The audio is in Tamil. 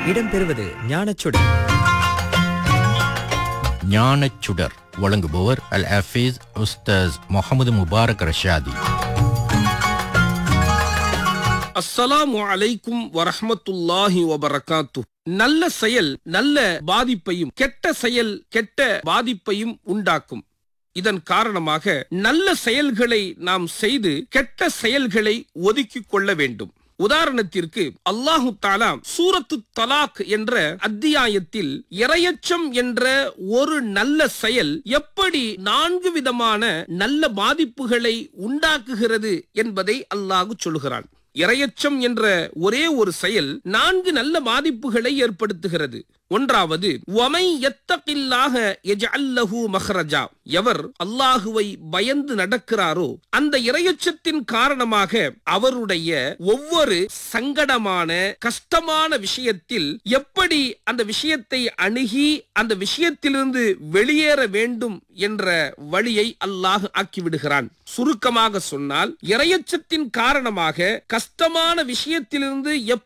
இடம்பெறுவது ஞானச்சுடர் ஞானச்சுடர் வழங்குபவர் அல் ஹஃபீஸ் உஸ்தாஸ் முகமது முபாரக் ரஷாதி அஸ்ஸலாமு அலைக்கும் வரஹ்மத்துல்லாஹி வபரகாத்து நல்ல செயல் நல்ல பாதிப்பையும் கெட்ட செயல் கெட்ட பாதிப்பையும் உண்டாக்கும் இதன் காரணமாக நல்ல செயல்களை நாம் செய்து கெட்ட செயல்களை ஒதுக்கிக் கொள்ள வேண்டும் உதாரணத்திற்கு அல்லாஹு தாலா சூரத்து தலாக் என்ற அத்தியாயத்தில் இரையச்சம் என்ற ஒரு நல்ல செயல் எப்படி நான்கு விதமான நல்ல பாதிப்புகளை உண்டாக்குகிறது என்பதை அல்லாஹு சொல்கிறான் இரையச்சம் என்ற ஒரே ஒரு செயல் நான்கு நல்ல பாதிப்புகளை ஏற்படுத்துகிறது ஒன்றாவது ஒமை எத்தகில்லாக எஜஅல்லஹு மஹ்ரஜா எவர் அல்லாஹுவை பயந்து நடக்கிறாரோ அந்த இரையச்சத்தின் காரணமாக அவருடைய ஒவ்வொரு சங்கடமான கஷ்டமான விஷயத்தில் எப்படி அந்த விஷயத்தை அணுகி அந்த விஷயத்திலிருந்து வெளியேற வேண்டும் என்ற வழியை அல்லாஹ் ஆக்கிவிடுகிறான் சுருக்கமாக சொன்னால் இரையச்சத்தின் காரணமாக கஷ்டமான விஷயத்திலிருந்து எப்படி